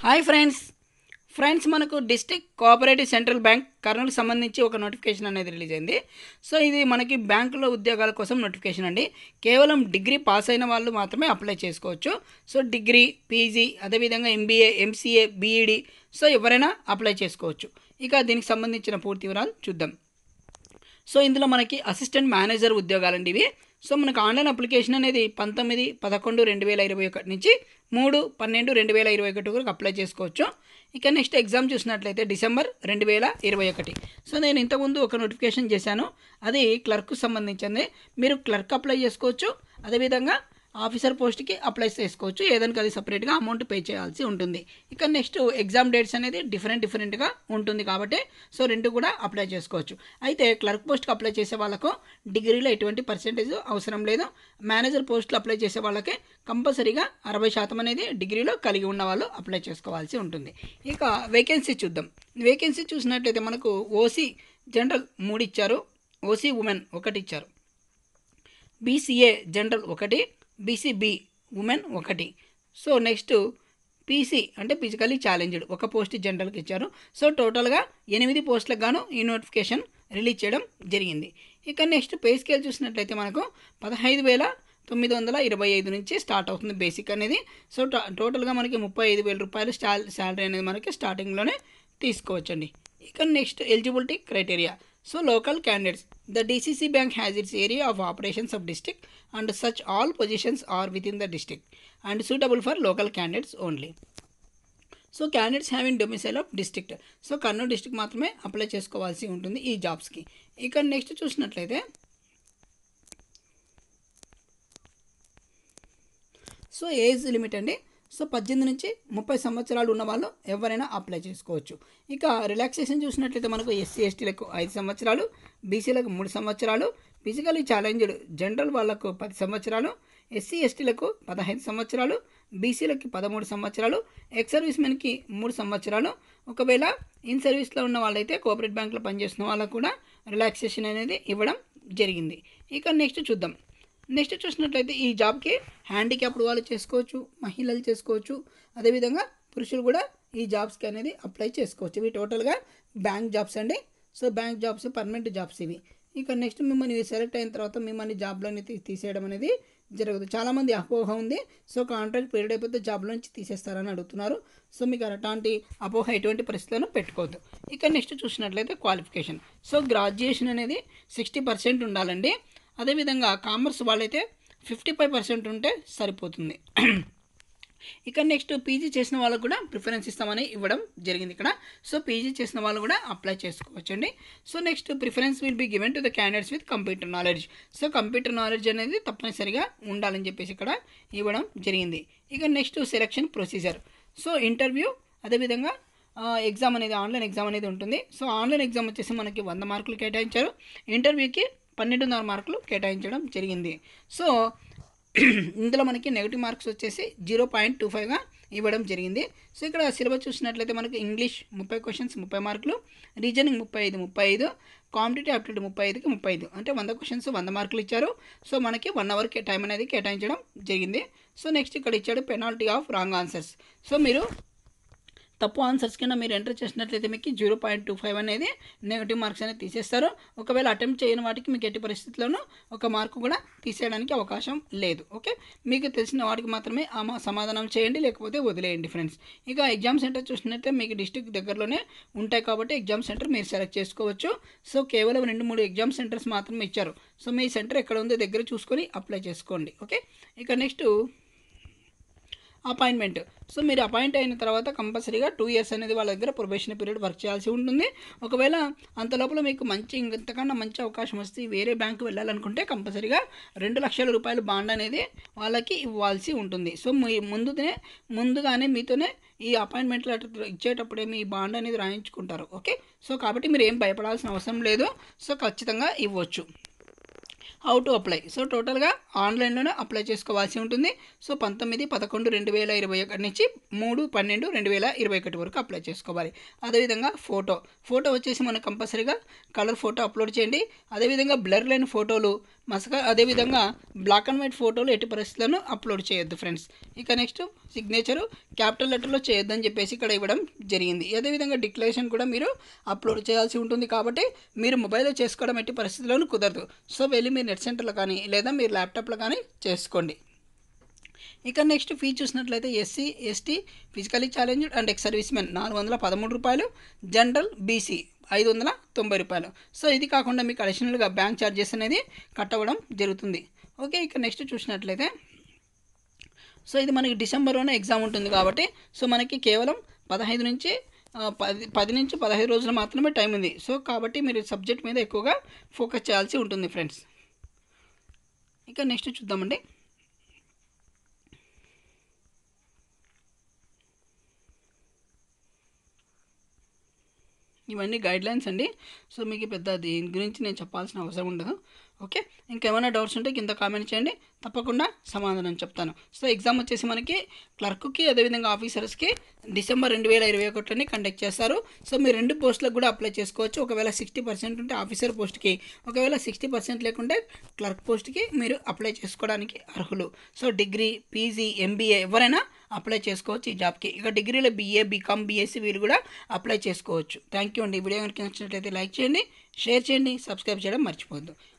hi friends friends మనకు district cooperative central bank కర్నూలుకి సంబంధించి ఒక నోటిఫికేషన్ అనేది రిలీజ్ అయింది సో ఇది మనకి బ్యాంకులో ఉద్యోగాల కోసం నోటిఫికేషన్ అండి కేవలం డిగ్రీ పాస్ అయిన వాళ్ళు మాత్రమే అప్లై చేసుకోవచ్చు సో డిగ్రీ పీజీ అదేవిధంగా ఎంబీఏ ఎంసీఏ బీఈడి సో ఎవరైనా అప్లై చేసుకోవచ్చు ఇక దీనికి సంబంధించిన పూర్తి వివరాలు చూద్దాం సో ఇందులో మనకి అసిస్టెంట్ మేనేజర్ ఉద్యోగాలండి ఇవి సో మనకు ఆన్లైన్ అప్లికేషన్ అనేది పంతొమ్మిది పదకొండు రెండు వేల ఇరవై ఒకటి నుంచి మూడు పన్నెండు రెండు వేల ఇరవై ఒకటి వరకు అప్లై చేసుకోవచ్చు ఇక నెక్స్ట్ ఎగ్జామ్ చూసినట్లయితే డిసెంబర్ రెండు వేల ఇరవై ఒకటి సో నేను ఇంతకుముందు ఒక నోటిఫికేషన్ చేశాను అది క్లర్క్ సంబంధించింది మీరు క్లర్క్ అప్లై చేసుకోవచ్చు అదేవిధంగా ఆఫీసర్ పోస్ట్కి అప్లై చేసుకోవచ్చు ఏదానికి అది సపరేట్గా అమౌంట్ పే చేయాల్సి ఉంటుంది ఇక నెక్స్ట్ ఎగ్జామ్ డేట్స్ అనేది డిఫరెంట్ డిఫరెంట్గా ఉంటుంది కాబట్టి సో రెండు కూడా అప్లై చేసుకోవచ్చు అయితే క్లర్క్ పోస్ట్కి అప్లై చేసే వాళ్ళకు డిగ్రీలో ఎటువంటి పర్సెంటేజ్ అవసరం లేదు మేనేజర్ పోస్టులు అప్లై చేసే వాళ్ళకి కంపల్సరీగా అరవై శాతం అనేది డిగ్రీలో కలిగి ఉన్న వాళ్ళు అప్లై చేసుకోవాల్సి ఉంటుంది ఇక వేకెన్సీ చూద్దాం వేకెన్సీ చూసినట్లయితే మనకు ఓసీ జనరల్ మూడు ఇచ్చారు ఓసీ ఉమెన్ ఒకటి ఇచ్చారు బీసీఏ జనరల్ ఒకటి బీసీబీ ఉమెన్ ఒకటి సో నెక్స్ట్ పీసీ అంటే ఫిజికలీ ఛాలెంజ్డ్ ఒక పోస్ట్ జనరల్కి ఇచ్చారు సో టోటల్గా ఎనిమిది పోస్టులకు గాను ఈ నోటిఫికేషన్ రిలీజ్ చేయడం జరిగింది ఇక నెక్స్ట్ పే స్కేల్ చూసినట్లయితే మనకు పదహైదు వేల తొమ్మిది వందల ఇరవై ఐదు నుంచి స్టార్ట్ అవుతుంది బేసిక్ అనేది సో టో- టోటల్గా మనకి ముప్పై ఐదు వేల రూపాయలు స్టా శాలరీ అనేది మనకి స్టార్టింగ్లోనే తీసుకోవచ్చండి ఇక next eligibility criteria so local candidates the DCC bank has its area of operations of district and such all positions are with in the district and suitable for local candidates only so candidates having domicile of district so Kurnool district మాత్రమే apply చేసుకోవాల్సి ఉంటుంది ఈ జాబ్స్కి ఇక next చూసినట్లయితే so age limit అండి so పద్దెనిమిది నుంచి ముప్పై సంవత్సరాలు ఉన్న వాళ్ళు ఎవరైనా అప్లై చేసుకోవచ్చు ఇక రిలాక్సేషన్ చూసినట్లయితే మనకు ఎస్సీ ఎస్టీలకు ఐదు సంవత్సరాలు బీసీలకు మూడు సంవత్సరాలు ఫిజికలీ ఛాలెంజ్డ్ జనరల్ వాళ్ళకు పది సంవత్సరాలు ఎస్సీ ఎస్టీలకు పదహైదు సంవత్సరాలు బీసీలకి పదమూడు సంవత్సరాలు ఎక్స్ సర్వీస్ మెన్కి మూడు సంవత్సరాలు ఒకవేళ ఇన్ సర్వీస్లో ఉన్న వాళ్ళైతే కోఆపరేటివ్ బ్యాంక్లో పనిచేస్తున్న వాళ్ళకు కూడా రిలాక్సేషన్ అనేది ఇవ్వడం జరిగింది ఇక నెక్స్ట్ చూద్దాం నెక్స్ట్ చూసినట్లయితే ఈ జాబ్కి హ్యాండిక్యాప్డ్ వాళ్ళు చేసుకోవచ్చు మహిళలు చేసుకోవచ్చు అదేవిధంగా పురుషులు కూడా ఈ జాబ్స్కి అనేది అప్లై చేసుకోవచ్చు ఇవి టోటల్గా బ్యాంక్ జాబ్స్ అండి so bank jobs permanent jobs ఇవి ఇక నెక్స్ట్ మిమ్మల్ని సెలెక్ట్ అయిన తర్వాత మిమ్మల్ని జాబ్లోని తీ తీసేయడం అనేది జరగదు చాలామంది అపోహ ఉంది సో కాంట్రాక్ట్ పీరియడ్ అయిపోతే జాబ్లో నుంచి తీసేస్తారని అడుగుతున్నారు సో మీకు అలాంటి అపోహ ఎటువంటి పరిస్థితులను పెట్టుకోవద్దు ఇక నెక్స్ట్ చూసినట్లయితే క్వాలిఫికేషన్ సో గ్రాడ్యుయేషన్ అనేది సిక్స్టీ పర్సెంట్ ఉండాలండి అదేవిధంగా కామర్స్ వాళ్ళైతే ఫిఫ్టీ ఫైవ్ పర్సెంట్ ఉంటే సరిపోతుంది ఇక నెక్స్ట్ పీజీ చేసిన వాళ్ళకు కూడా ప్రిఫరెన్స్ ఇస్తామని ఇవ్వడం జరిగింది ఇక్కడ సో పీజీ చేసిన వాళ్ళు కూడా అప్లై చేసుకోవచ్చండి so next preference will be given to the candidates with computer knowledge so computer knowledge అనేది తప్పనిసరిగా ఉండాలని చెప్పేసి ఇక్కడ ఇవ్వడం జరిగింది ఇక next selection procedure so interview అదేవిధంగా ఎగ్జామ్ అనేది ఆన్లైన్ ఎగ్జామ్ అనేది ఉంటుంది సో ఆన్లైన్ ఎగ్జామ్ వచ్చేసి మనకి వంద మార్కులు కేటాయించారు ఇంటర్వ్యూకి పన్నెండున్నర మార్కులు కేటాయించడం జరిగింది సో ఇందులో మనకి నెగిటివ్ మార్క్స్ వచ్చేసి జీరో పాయింట్ టూ ఫైవ్గా ఇవ్వడం జరిగింది సో ఇక్కడ సిలబస్ చూసినట్లయితే మనకి ఇంగ్లీష్ ముప్పై క్వశ్చన్స్ ముప్పై మార్కులు రీజనింగ్ ముప్పై ఐదు ముప్పై ఐదు కాంపిటేటివ్ ఆప్టిట్యూడ్ ముప్పై ఐదుకి ముప్పై ఐదు అంటే వంద క్వశ్చన్స్ వంద మార్కులు ఇచ్చారు సో మనకి వన్ అవర్ టైం అనేది కేటాయించడం జరిగింది సో నెక్స్ట్ ఇక్కడ ఇచ్చాడు penalty of wrong answers so మీరు తప్పు ఆన్సర్స్ కింద మీరు ఎంటర్ చేసినట్లయితే మీకు జీరో పాయింట్ టూ ఫైవ్ అనేది నెగిటివ్ మార్క్స్ అనేది తీసేస్తారు ఒకవేళ అటెంప్ట్ చేయని వాటికి మీకు ఎట్టి పరిస్థితుల్లోనూ ఒక మార్కు కూడా తీసేయడానికి అవకాశం లేదు ఓకే మీకు తెలిసిన వాటికి మాత్రమే ఆ మా- సమాధానం చేయండి లేకపోతే వదిలేయండి ఫ్రెండ్స్ ఇక ఎగ్జామ్ సెంటర్ చూసినట్లయితే మీకు డిస్టిక్ దగ్గరలోనే ఉంటాయి కాబట్టి ఎగ్జామ్ సెంటర్ మీరు సెలెక్ట్ చేసుకోవచ్చు సో కేవలం రెండు మూడు ఎగ్జామ్ సెంటర్స్ మాత్రమే ఇచ్చారు సో మీ సెంటర్ ఎక్కడ ఉందో దగ్గర చూసుకొని అప్లై చేసుకోండి ఓకే ఇక నెక్స్ట్ అపాయింట్మెంట్ సో మీరు అపాయింట్ అయిన తర్వాత కంపల్సరీగా టూ ఇయర్స్ అనేది వాళ్ళ దగ్గర ప్రొబేషన్ పీరియడ్ వర్క్ చేయాల్సి ఉంటుంది ఒకవేళ అంత లోపల మీకు మంచి ఇంతకన్నా మంచి అవకాశం వస్తే వేరే బ్యాంకు వెళ్ళాలనుకుంటే కంపల్సరీగా రెండు లక్షల రూపాయల బాండ్ అనేది వాళ్ళకి ఇవ్వాల్సి ఉంటుంది సో మీ ముందునే ముందుగానే మీతోనే ఈ అపాయింట్మెంట్ లెటర్ ఇచ్చేటప్పుడే మీ బాండ్ అనేది రాయించుకుంటారు ఓకే సో కాబట్టి మీరు ఏం భయపడాల్సిన అవసరం లేదు సో ఖచ్చితంగా ఇవ్వచ్చు హౌ టు అప్లై సో టోటల్గా ఆన్లైన్లోనే అప్లై చేసుకోవాల్సి ఉంటుంది సో పంతొమ్మిది పదకొండు రెండు వేల ఇరవై ఒకటి నుంచి మూడు పన్నెండు రెండు వేల ఇరవై ఒకటి వరకు అప్లై చేసుకోవాలి అదేవిధంగా ఫోటో ఫోటో వచ్చేసి మనం కంపల్సరీగా కలర్ ఫోటో అప్లోడ్ చేయండి అదేవిధంగా బ్లర్ లేని ఫోటోలు మసక అదేవిధంగా బ్లాక్ అండ్ వైట్ ఫోటోలు ఎట్టి పరిస్థితులను అప్లోడ్ చేయొద్దు ఫ్రెండ్స్ ఇక నెక్స్ట్ సిగ్నేచరు క్యాపిటల్ లెటర్లో చేయొద్దని చెప్పేసి ఇక్కడ ఇవ్వడం జరిగింది అదేవిధంగా డిక్లరేషన్ కూడా మీరు అప్లోడ్ చేయాల్సి ఉంటుంది కాబట్టి మీరు మొబైల్లో చేసుకోవడం ఎట్టి పరిస్థితుల్లోనూ కుదరదు సో వెళ్ళి మీరు నెట్ సెంటర్లో కానీ లేదా మీరు ల్యాప్టాప్లో కానీ చేసుకోండి ఇక నెక్స్ట్ ఫీ చూసినట్లయితే SC ST physically challenged and ex servicemen నాలుగు వందల పదమూడు రూపాయలు జనరల్ బీసీ ఐదు వందల తొంభై రూపాయలు సో ఇది కాకుండా మీకు అడిషనల్గా బ్యాంక్ ఛార్జెస్ అనేది కట్టవడం జరుగుతుంది ఓకే ఇక నెక్స్ట్ చూసినట్లయితే సో ఇది మనకి డిసెంబర్లోనే ఎగ్జామ్ ఉంటుంది కాబట్టి సో మనకి కేవలం పదహైదు నుంచి ఆ, పది పది నుంచి పదహైదు రోజులు మాత్రమే టైం ఉంది సో కాబట్టి మీరు సబ్జెక్ట్ మీద ఎక్కువగా ఫోకస్ చేయాల్సి ఉంటుంది ఫ్రెండ్స్ ఇక నెక్స్ట్ చూద్దామండి ఇవన్నీ గైడ్ లైన్స్ అండి సో మీకు పెద్ద దీని గురించి నేను చెప్పాల్సిన అవసరం ఉండదు ఓకే ఇంకేమైనా డౌట్స్ ఉంటే కింద కామెంట్ చేయండి తప్పకుండా సమాధానం చెప్తాను సో ఎగ్జామ్ వచ్చేసి మనకి క్లర్క్కి అదేవిధంగా ఆఫీసర్స్కి డిసెంబర్ రెండు వేల ఇరవై ఒకటిని కండక్ట్ చేస్తారు సో మీరు రెండు పోస్టులకు కూడా అప్లై చేసుకోవచ్చు ఒకవేళ సిక్స్టీ పర్సెంట్ ఉంటే ఆఫీసర్ పోస్ట్కి ఒకవేళ సిక్స్టీ పర్సెంట్ లేకుంటే క్లర్క్ పోస్ట్కి మీరు అప్లై చేసుకోవడానికి అర్హులు సో డిగ్రీ పీజీ ఎంబీఏ ఎవరైనా అప్లై చేసుకోవచ్చు ఈ జాబ్కి ఇక డిగ్రీలో బీఏ బీకామ్ బీఎస్సీ వీళ్ళు కూడా అప్లై చేసుకోవచ్చు థ్యాంక్ యూ అండి ఈ వీడియో కనుక నచ్చినట్లయితే లైక్ చేయండి షేర్ చేయండి సబ్స్క్రైబ్ చేయడం మర్చిపోవద్దు